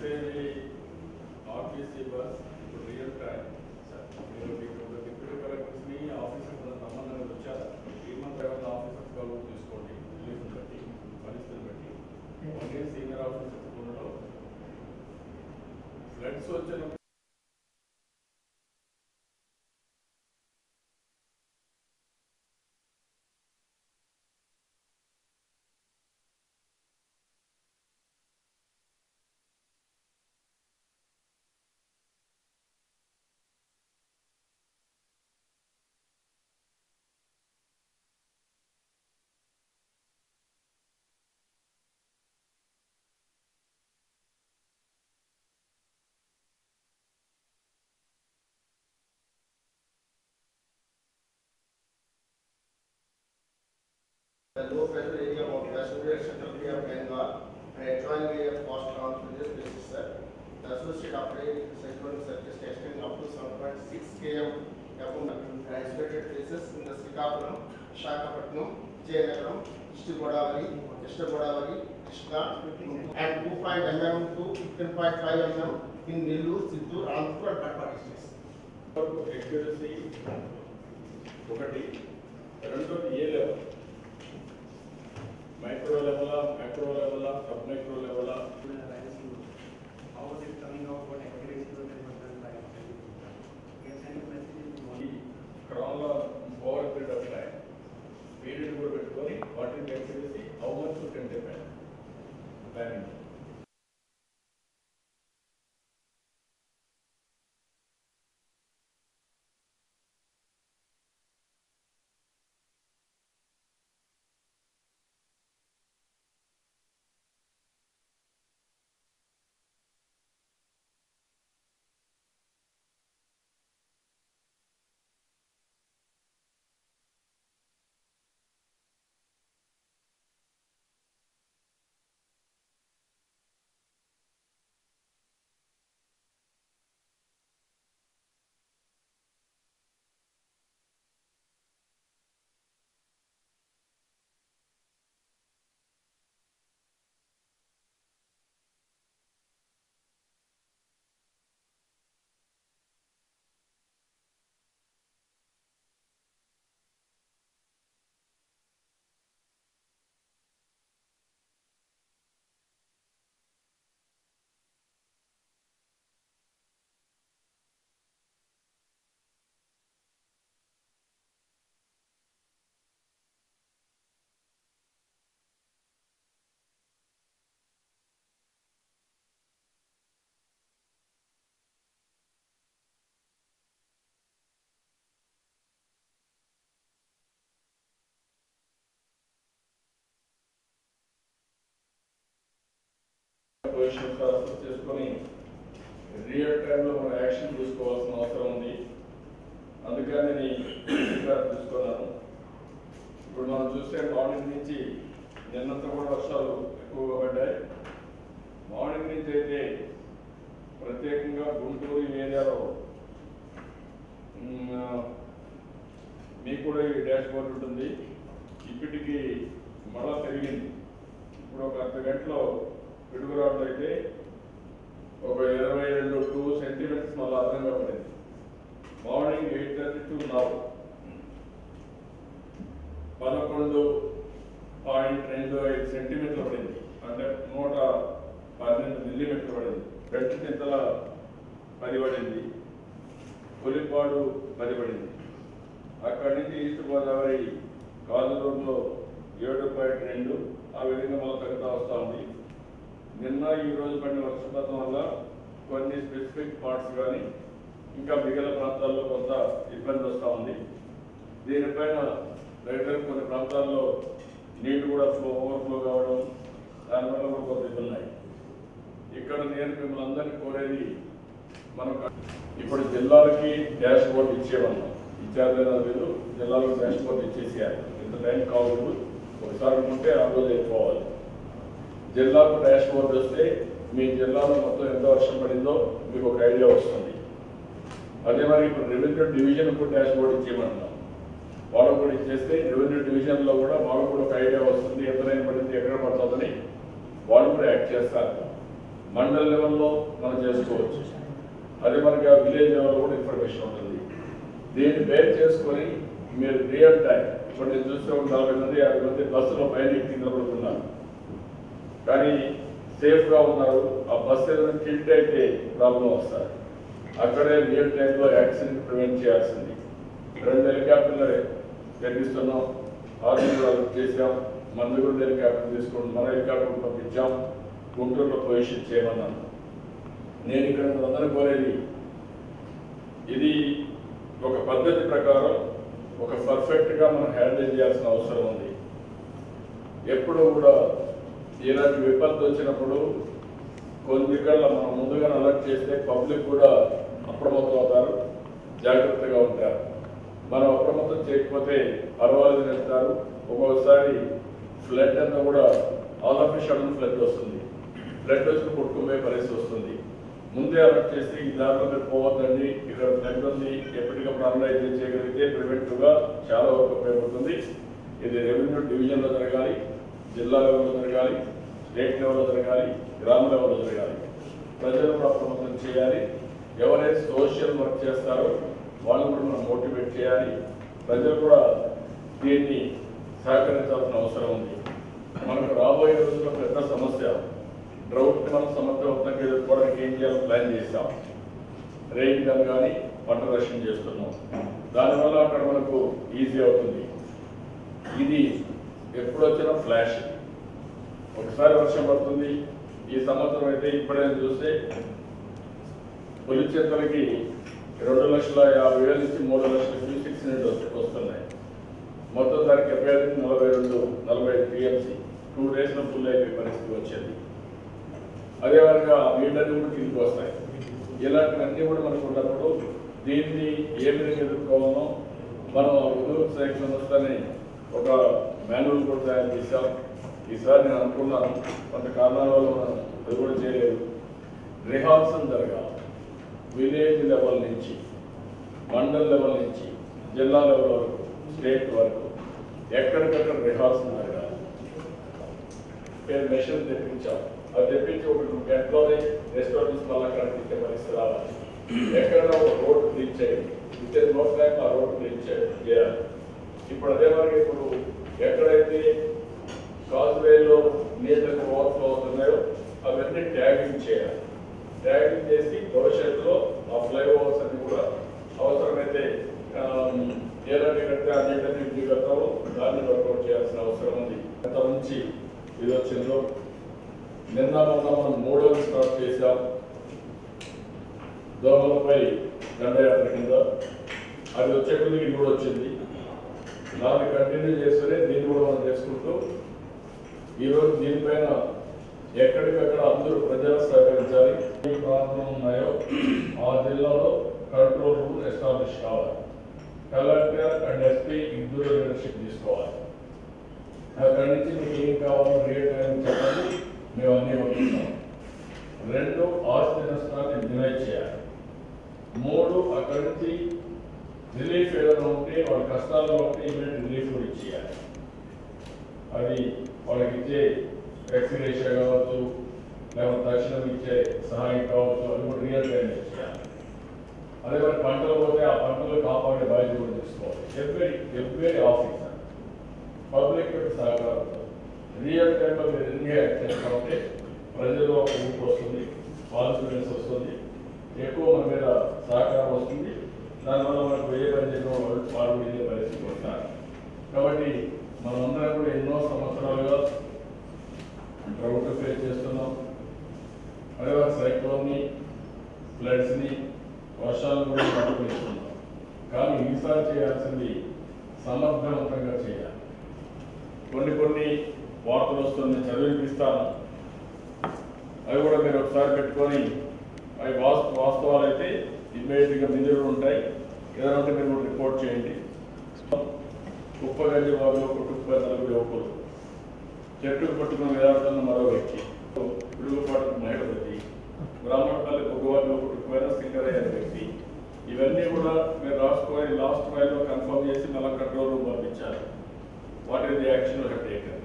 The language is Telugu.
చెప్పేది ఆర్టీసీ బస్ ఇప్పుడు రియల్ టైం మీరు మీకు ఒక డిప్యూటీ కలెక్టర్స్ని ఆఫీసర్స్ సంబంధం వచ్చారా త్రీ మంత్ ఏమైనా ఆఫీసర్స్ కాల్ తీసుకోండి రిలీఫ్ బట్టి పరిస్థితిని బట్టి ఓన్లీ సీనియర్ ఆఫీసర్స్ ఉండడం ఫ్లడ్స్ వచ్చిన The low pressure area of Western Central Bay of Bengal and adjoining area of coast on this basis, sir. The associated operating cyclonic circuit extending up to seven point six km above the isolated places in the Srikakulam, Visakhapatnam, Jayanagram, East Godavari, West Godavari, Krishna, and two point mm to fifteen point five mm in Nellore, Chittoor, Anantapur and Kadapa districts. Accuracy ఒకటి రెండోది ఏ లెవెల్ మైక్రో లెవెలా మైక్రో లెవెలా సబ్ మైక్రో లెవెలా How is it coming out, what accuracy was it done by? Yes, any message in ఈ క్రాన్లో over period of time period కూడా పెట్టుకొని వాటిని accuracy how much can depend planning position assess చేసుకొని రియల్ టైంలో మనం యాక్షన్ తీసుకోవాల్సిన అవసరం ఉంది అందుకని నేను ఈ ఫీడ్బ్యాక్ తీసుకున్నాను ఇప్పుడు మనం చూస్తే మార్నింగ్ నుంచి నిన్నంతా కూడా వర్షాలు ఎక్కువగా పడ్డాయి మార్నింగ్ నుంచి అయితే ప్రత్యేకంగా గుంటూరు ఈ ఏరియాలో మ్, మీకు కూడా ఈ డాష్ బోర్డ్ ఉంటుంది ఇప్పటికి మళ్ళా పెరిగింది ఇప్పుడు ఒక అర్ధ గంటలో పిడుగురాళ్ళు అయితే ఒక ఇరవై రెండు టూ సెంటీమీటర్స్ మళ్ళీ అదనంగా పడింది morning eight thirty to now పదకొండు పాయింట్ రెండు ఐదు సెంటీమీటర్లు పడింది అంటే నూట పన్నెండు మిల్లీమీటర్లు పడింది రెండు చింతల పది పడింది పులిపాడు పది పడింది అక్కడి నుంచి ఈస్ట్ గోదావరి కాజులూరులో ఏడు పాయింట్ రెండు ఆ విధంగా మళ్ళీ తగ్గుతా వస్తూ ఉంది నిన్న ఈ రోజు పడిన వర్షపాతం వల్ల కొన్ని స్పెసిఫిక్ పార్ట్స్ కానీ ఇంకా మిగిలిన ప్రాంతాల్లో కొంత ఇబ్బంది వస్తూ ఉంది దీనిపైన దగ్గర కొన్ని ప్రాంతాల్లో నీళ్లు కూడా ఫ్లో ఓవర్ఫ్లో కావడం దానివల్ల కూడా కొంత ఇబ్బంది ఉన్నాయి ఇక్కడ నేను మిమ్మల్ని అందరినీ కోరేది మనం ఇప్పుడు జిల్లాలకి డాష్ బోర్డ్ ఇచ్చేయమన్నాం ఇచ్చారు లేదా లేదు జిల్లాలకు డాష్ బోర్డ్ ఇచ్చేసేయాలి ఇంత టైం కావద్దు ఒకసారి ఉంటే ఆ రోజు అయిపోవాలి జిల్లాకు డాష్ బోర్డ్ వస్తే మీ జిల్లాలో మొత్తం ఎంత వర్షం పడిందో మీకు ఒక ఐడియా వస్తుంది అదే మరి ఇప్పుడు రెవెన్యూ డివిజన్ కూడా డాష్ బోర్డ్ ఇచ్చేయమంటున్నాం వాళ్ళకు కూడా ఇచ్చేస్తే రెవెన్యూ డివిజన్ లో కూడా వాళ్ళకు కూడా ఒక ఐడియా వస్తుంది ఎంత రైన్ పడింది ఎక్కడ పడుతుందని వాళ్ళు కూడా యాక్ట్ చేస్తారు మండల్ లెవెల్లో మనం చేసుకోవచ్చు అది మనకి ఆ విలేజ్ లెవెల్లో కూడా ఇన్ఫర్మేషన్ ఉంటుంది దీన్ని బేర్ చేసుకొని మీరు రియల్ టైం ఇప్పుడు నేను చూస్తే ఒక నలభై మంది యాభై మంది బస్సులో పైన ఎక్కి కింద పడుతున్నారు కానీ సేఫ్గా ఉన్నారు ఆ బస్సు ఏదైనా టిల్ట్ అయితే ప్రాబ్లం వస్తుంది అక్కడే రియల్ టైంలో యాక్సిడెంట్ ప్రివెంట్ చేయాల్సింది రెండు హెలికాప్టర్లు తెప్పిస్తున్నాం ఆర్మీ కూడా చేసాం మన దగ్గర ఉన్న హెలికాప్టర్ తీసుకుని మన హెలికాప్టర్ పంపించాం గుంటూరులో పొజిషన్ చేయమన్నాను నేను ఇక్కడ అందరూ కోరేది ఇది ఒక పద్ధతి ప్రకారం ఒక పర్ఫెక్ట్గా మనం హ్యాండిల్ చేయాల్సిన అవసరం ఉంది ఎప్పుడు కూడా ఇలాంటి విపత్తు వచ్చినప్పుడు కొన్ని కళ్ళ మనం ముందుగా అలర్ట్ చేస్తే పబ్లిక్ కూడా అప్రమత్తం అవుతారు జాగ్రత్తగా ఉంటారు మనం అప్రమత్తం చేయకపోతే పర్వాలేదు చెప్తారు ఒక్కొక్కసారి ఫ్లడ్ అంతా కూడా ఆల్ ఆఫ్ షడన్ ఫ్లడ్ వస్తుంది ఫ్లడ్ వచ్చి కొట్టుకుపోయే పరిస్థితి వస్తుంది ముందే అలర్ట్ చేస్తే ఈ దారిలో మీరు పోవద్దండి ఇక్కడ ఫ్లడ్ ఉంది ఎప్పటికప్పుడు అనలైజ్ చేయగలిగితే ప్రివెంటివ్ గా చాలా వరకు ఉపయోగపడుతుంది ఇది రెవెన్యూ డివిజన్ లో జరగాలి జిల్లా లెవెల్లో జరగాలి స్టేట్ లెవెల్లో జరగాలి గ్రామ లెవెల్లో జరగాలి ప్రజలు కూడా అప్రమత్తం చేయాలి ఎవరైతే సోషల్ వర్క్ చేస్తారో వాళ్ళని కూడా మనం మోటివేట్ చేయాలి ప్రజలు కూడా దీన్ని సహకరించాల్సిన అవసరం ఉంది మనకు రాబోయే రోజుల్లో పెద్ద సమస్య డ్రౌట్ ని మనం సమర్థవంతంగా ఎదుర్కోవడానికి ఏం చేయాలో ప్లాన్ చేస్తాం రెయిన్ గన్ కానీ పంట రక్షణ చేస్తున్నాం దానివల్ల అక్కడ మనకు ఈజీ అవుతుంది ఇది ఎప్పుడు వచ్చినా ఫ్లాష్ ఒకసారి వర్షం పడుతుంది ఈ సంవత్సరం అయితే ఇప్పుడైనా చూస్తే పులిచెత్తలకి రెండు లక్షల యాభై వేల నుంచి మూడు లక్షల క్యూసిక్స్ నుండి వస్తున్నాయి మొత్తం దాని కెపాసిటీ నలభై రెండు నలభై టీఎంసీ టూ డేస్లో ఫుల్ అయిపోయే పరిస్థితి వచ్చేది అదే విధంగా నీళ్ళన్నీ కూడా కిందికి వస్తాయి ఇలాంటివన్నీ కూడా మనకు ఉన్నప్పుడు దీన్ని ఏ విధంగా ఎదుర్కోవాలో మనం ఉద్యోగ శాఖ సంస్థని ఒక మాన్యువల్ కూడా తయారు చేశాం ఈసారి నేను అనుకున్నాను కొంత కారణాల వల్ల మనం అది కూడా చేయలేదు రిహార్సల్ జరగాలి విలేజ్ లెవెల్ నుంచి మండల్ లెవెల్ నుంచి జిల్లా లెవెల్ వరకు స్టేట్ వరకు ఎక్కడికక్కడ రిహార్సల్ జరగాలి పేరు మెషిన్ తెప్పించాం అది తెప్పించి ఒక గంటలోనే రెస్టారెంట్స్ మళ్ళీ అక్కడ తిట్టే పరిస్థితి రావాలి ఎక్కడ ఒక రోడ్ క్లీన్ చేయండి ఇచ్చే నో టైం ఆ రోడ్ క్లీన్ చేయాలి ఇప్పుడు అదే మరి ఇప్పుడు ఎక్కడైతే కాజ్వేలో నీళ్ళకి ఓవర్ఫ్లో అవుతున్నాయో అవన్నీ ట్యాగింగ్ చేయాలి ట్యాగింగ్ చేసి భవిష్యత్తులో ఆ ఫ్లైఓవర్స్ అన్ని కూడా అవసరమైతే ఎలాంటి కడితే ఆ నీళ్ళని దిగతామో దాన్ని వర్కౌట్ చేయాల్సిన అవసరం ఉంది గత నుంచి ఇది వచ్చిందో నిన్న మొన్న మనం మూడోది స్టార్ట్ చేశాం దోమలపై దండయాత్ర కింద అది వచ్చే కొద్దికి ఇది కూడా వచ్చింది దాన్ని కంటిన్యూ చేస్తూనే దీన్ని కూడా మనం చేసుకుంటూ ఈరోజు దీనిపైన ఎక్కడికక్కడ అందరూ ప్రజలు సహకరించాలి ఏ ప్రాంతం ఉన్నాయో ఆ జిల్లాలో కంట్రోల్ రూమ్ ఎస్టాబ్లిష్ కావాలి కలెక్టర్ అండ్ ఎస్పీ ఇద్దరు లీడర్షిప్ తీసుకోవాలి అక్కడి నుంచి మీకు ఏం కావాలో రేట్ అని చెప్పండి మేము అన్నీ పంపిస్తాం రెండు ఆస్తి నష్టాన్ని డివైడ్ చేయాలి మూడు అక్కడి నుంచి రిలీఫ్ ఏదైనా ఉంటే వాళ్ళ కష్టాల్లో ఉంటే ఇమీడియట్ రిలీఫ్ కూడా ఇచ్చేయాలి అది వాళ్ళకి ఇచ్చే ఎక్స్గ్రేషియా కావచ్చు లేకపోతే తక్షణం ఇచ్చే సహాయం కావచ్చు అది కూడా రియల్ టైం ఇచ్చేయాలి అదే మరి పంటలు పోతే ఆ పంటలు కాపాడే బాధ్యత కూడా తీసుకోవాలి ఎవ్రీ ఎవ్రీ ఆఫీసర్ పబ్లిక్ యొక్క సహకారంతో రియల్ టైంలో మీరు ఎన్ని యాక్ట్ చేస్తా ఉంటే ప్రజల్లో ఒక ఊపు వస్తుంది కాన్ఫిడెన్స్ వస్తుంది ఎక్కువ మన మీద సహకారం వస్తుంది దానివల్ల మనకు ఏ పని చేసిన వాళ్ళు వాళ్ళు వెళ్ళే పరిస్థితి వస్తారు కాబట్టి మనమందరం కూడా ఎన్నో సంవత్సరాలుగా డ్రౌట్ ఫేస్ చేస్తున్నాం అదే సైక్లోన్ని ఫ్లడ్స్ని వర్షాలు కూడా అనుభవిస్తున్నాం కానీ ఈసారి చేయాల్సింది సమర్థవంతంగా చేయాలి కొన్ని కొన్ని వార్తలు వస్తుంది చదివిపిస్తాను అవి కూడా మీరు ఒకసారి పెట్టుకొని అవి వాస్తు వాస్తవాలు అయితే ఇమ్మీడియట్గా మీ దగ్గర ఉంటాయి ఏదైనా ఉంటే మీరు కూడా రిపోర్ట్ చేయండి కుప్పగంజి వారిలో కొట్టుకుపోయిన నలుగురు యువకులు చెట్టుకు పట్టుకుని వేలాడుతున్న మరో వ్యక్తి పిడుగుపాటు మహిళ వ్యక్తి బ్రాహ్మణపల్లి పొగవారిలో కొట్టుకుపోయిన సింగరయ్య అనే వ్యక్తి ఇవన్నీ కూడా మీరు రాసుకొని లాస్ట్ మైల్లో కన్ఫర్మ్ చేసి మళ్ళీ కంట్రోల్ రూమ్ పంపించారు what is the action have taken